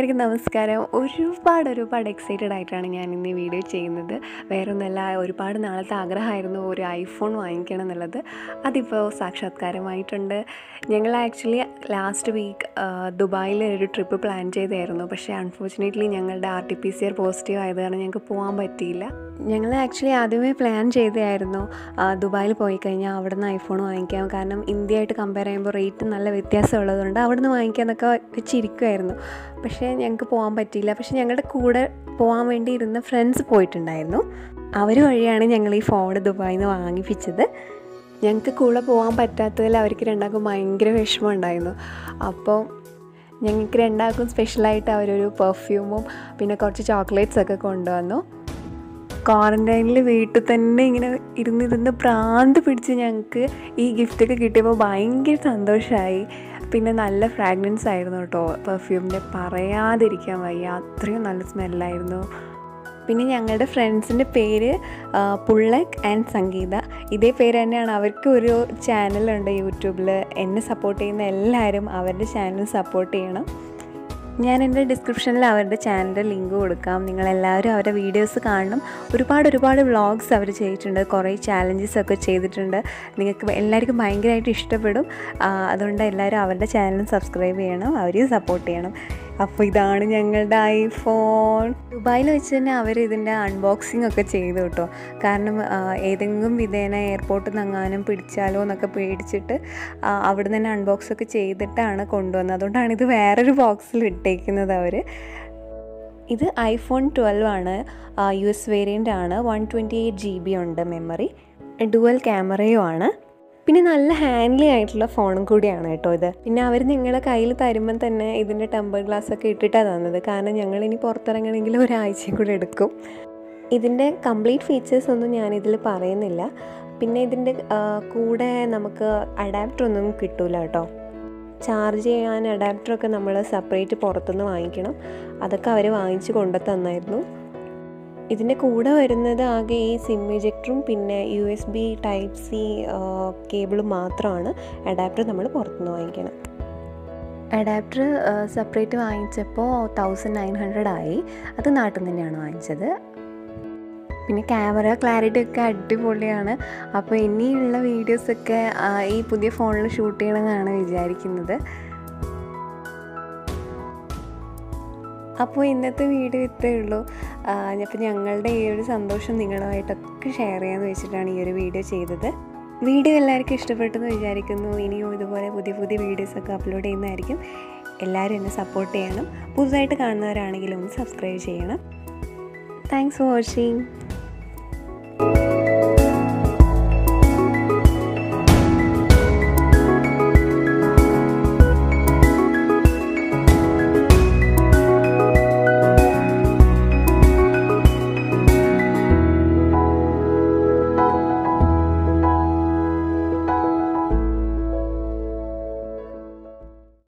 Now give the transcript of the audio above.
എല്ലാവർക്കും നമസ്കാരം ഒരുപാട് ഒരുപാട് എക്സൈറ്റഡ് ആയിട്ടാണ് ഞാൻ ഇന്ന് ഈ വീഡിയോ ചെയ്യുന്നത് വേറെ ഒന്നല്ല ഒരുപാട് നാളത്തെ ആഗ്രഹമായിരുന്നു ഒരു ഐഫോൺ വാങ്ങിക്കണം എന്നുള്ളത് അതിപ്പോൾ സാക്ഷാത്കാരമായിട്ടുണ്ട് ഞങ്ങൾ ആക്ച്വലി ലാസ്റ്റ് വീക്ക് ദുബായിൽ ഒരു ട്രിപ്പ് പ്ലാൻ ചെയ്തായിരുന്നു പക്ഷേ അൺഫോർച്ചുനേറ്റ്ലി ഞങ്ങളുടെ R T P C R positive ആയത് കാരണം ഞങ്ങൾക്ക് പോകാൻ പറ്റിയില്ല ഞങ്ങൾ ആക്ച്വലി ആദ്യമേ പ്ലാൻ ചെയ്തതായിരുന്നു ആ, ദുബായിൽ പോയി കഴിഞ്ഞാൽ അവിടെ നിന്ന് ഐഫോൺ വാങ്ങിക്കാം കാരണം ഇന്ത്യയായിട്ട് കമ്പയർ ചെയ്യുമ്പോൾ റേറ്റ് നല്ല വ്യത്യാസം ഉള്ളതുകൊണ്ട് അവിടെ നിന്ന് വാങ്ങിക്കാമെന്നൊക്കെ വെച്ചിരിക്കുമായിരുന്നു പക്ഷേ ഞങ്ങൾക്ക് പോകാൻ പറ്റിയില്ല പക്ഷേ ഞങ്ങളുടെ കൂടെ പോകാൻ വേണ്ടി ഇരുന്ന ഫ്രണ്ട്സ് പോയിട്ടുണ്ടായിരുന്നു അവർ വഴിയാണ് ഞങ്ങൾ ഈ ഫോൺ ദുബായിൽ നിന്ന് വാങ്ങിപ്പിച്ചത് ഞങ്ങൾക്ക് കൂടെ പോകാൻ പറ്റാത്തതിൽ അവർക്ക് രണ്ടാൾക്കും ഭയങ്കര വിഷമം ഉണ്ടായിരുന്നു അപ്പോൾ ഞങ്ങൾക്ക് രണ്ടാൾക്കും സ്പെഷ്യലായിട്ട് അവരൊരു പെർഫ്യൂമും പിന്നെ കുറച്ച് ചോക്ലേറ്റ്സ് ഒക്കെ കൊണ്ടുവന്നു ക്വാറൻറ്റൈനിൽ വീട്ടിൽ തന്നെ ഇങ്ങനെ ഇരുന്നിരുന്ന് പ്രാന്ത് പിടിച്ച് ഞങ്ങൾക്ക് ഈ ഗിഫ്റ്റൊക്കെ കിട്ടിയപ്പോൾ ഭയങ്കര സന്തോഷമായി പിന്നെ നല്ല ഫ്രാഗ്രൻസ് ആയിരുന്നു കേട്ടോ പെർഫ്യൂമിൻ്റെ പറയാതിരിക്കാൻ വയ്യ അത്രയും നല്ല സ്മെല്ലായിരുന്നു പിന്നെ ഞങ്ങളുടെ ഫ്രണ്ട്സിൻ്റെ പേര് ആ, പുള്ളക് ആൻഡ് സംഗീത ഇതേ പേര് തന്നെയാണ് അവർക്ക് ഒരു ചാനലുണ്ട് യൂട്യൂബിൽ എന്നെ സപ്പോർട്ട് ചെയ്യുന്ന എല്ലാവരും അവരുടെ ചാനൽ സപ്പോർട്ട് ചെയ്യണം ഞാൻ എൻ്റെ ഡിസ്ക്രിപ്ഷനിൽ അവരുടെ ചാനലിൻ്റെ ലിങ്ക് കൊടുക്കാം നിങ്ങളെല്ലാവരും അവരുടെ വീഡിയോസ് കാണണം ഒരുപാട് ഒരുപാട് വ്ളോഗ്സ് അവർ ചെയ്തിട്ടുണ്ട് കുറേ ചാലഞ്ചസ് ഒക്കെ ചെയ്തിട്ടുണ്ട് നിങ്ങൾക്ക് എല്ലാവർക്കും ഭയങ്കരമായിട്ട് ഇഷ്ടപ്പെടും ആ, അതുകൊണ്ട് എല്ലാവരും അവരുടെ ചാനലും സബ്സ്ക്രൈബ് ചെയ്യണം അവരെയും സപ്പോർട്ട് ചെയ്യണം അപ്പോൾ ഇതാണ് ഞങ്ങളുടെ ഐഫോൺ ദുബായിൽ വെച്ച് തന്നെ അവർ ഇതിൻ്റെ അൺബോക്സിംഗ് ഒക്കെ ചെയ്തു കേട്ടോ കാരണം ആ, ഏതെങ്കിലും വിധേന എയർപോർട്ടിൽ നിന്ന് എങ്ങാനും പിടിച്ചാലോ എന്നൊക്കെ പേടിച്ചിട്ട് ആ, അവിടെ നിന്ന് തന്നെ അൺബോക്സ് ഒക്കെ ചെയ്തിട്ടാണ് കൊണ്ടുവന്നത് അതുകൊണ്ടാണ് ഇത് വേറൊരു ബോക്സിൽ ഇട്ടേക്കുന്നത് അവർ ഇത് ഐഫോൺ ട്വൽവ് ആണ് യു എസ് വേരിയൻ്റ് ആണ് one twenty eight G B ഉണ്ട് മെമ്മറി ഡുവൽ ക്യാമറയും ആണ് പിന്നെ നല്ല ഹാൻഡ്ലി ആയിട്ടുള്ള ഫോണും കൂടിയാണ് കേട്ടോ ഇത് പിന്നെ അവർ നിങ്ങളുടെ കയ്യിൽ തരുമ്പം തന്നെ ഇതിൻ്റെ ടെമ്പർ ഗ്ലാസ് ഒക്കെ ഇട്ടിട്ടാണ് തന്നത് കാരണം ഞങ്ങളിനി പുറത്തിറങ്ങണമെങ്കിൽ ഒരാഴ്ചയും കൂടെ എടുക്കും ഇതിൻ്റെ കംപ്ലീറ്റ് ഫീച്ചേഴ്സ് ഒന്നും ഞാനിതിൽ പറയുന്നില്ല പിന്നെ ഇതിൻ്റെ ആ, കൂടെ നമുക്ക് അഡാപ്റ്റർ ഒന്നും കിട്ടൂല കേട്ടോ ചാർജ് ചെയ്യാൻ അഡാപ്റ്ററൊക്കെ നമ്മൾ സെപ്പറേറ്റ് പുറത്തുനിന്ന് വാങ്ങിക്കണം അതൊക്കെ അവർ വാങ്ങിച്ച് കൊണ്ടു തന്നായിരുന്നു ഇതിൻ്റെ കൂടെ വരുന്നത് ആകെ ഈ സിം ഇജക്ടറും പിന്നെ U S B type C കേബിളും മാത്രമാണ് അഡാപ്റ്റർ നമ്മൾ പുറത്തുനിന്ന് വാങ്ങിക്കണം അഡാപ്റ്റർ സെപ്പറേറ്റ് വാങ്ങിച്ചപ്പോൾ തൗസൻഡ് നയൻ ഹൺഡ്രഡ് ആയി അത് നാട്ടിൽ നിന്ന് തന്നെയാണ് വാങ്ങിച്ചത് പിന്നെ ക്യാമറ ക്ലാരിറ്റി ഒക്കെ അടിപൊളിയാണ് അപ്പോൾ ഇനിയുള്ള വീഡിയോസൊക്കെ ആ, ഈ പുതിയ ഫോണിൽ ഷൂട്ട് ചെയ്യണമെന്നാണ് വിചാരിക്കുന്നത് അപ്പോൾ ഇന്നത്തെ വീഡിയോ ഇത്രയേ ഉള്ളൂ അപ്പോൾ ഞങ്ങളുടെ ഈ ഒരു സന്തോഷം നിങ്ങളുമായിട്ടൊക്കെ ഷെയർ ചെയ്യാമെന്ന് വെച്ചിട്ടാണ് ഈ ഒരു വീഡിയോ ചെയ്തത് വീഡിയോ എല്ലാവർക്കും ഇഷ്ടപ്പെട്ടെന്ന് വിചാരിക്കുന്നു ഇനിയും ഇതുപോലെ പുതിയ പുതിയ വീഡിയോസൊക്കെ അപ്ലോഡ് ചെയ്യുന്നതായിരിക്കും എല്ലാവരും എന്നെ സപ്പോർട്ട് ചെയ്യണം പുതുതായിട്ട് കാണുന്നവരാണെങ്കിലും ഒന്ന് സബ്സ്ക്രൈബ് ചെയ്യണം താങ്ക്സ് ഫോർ വാച്ചിങ്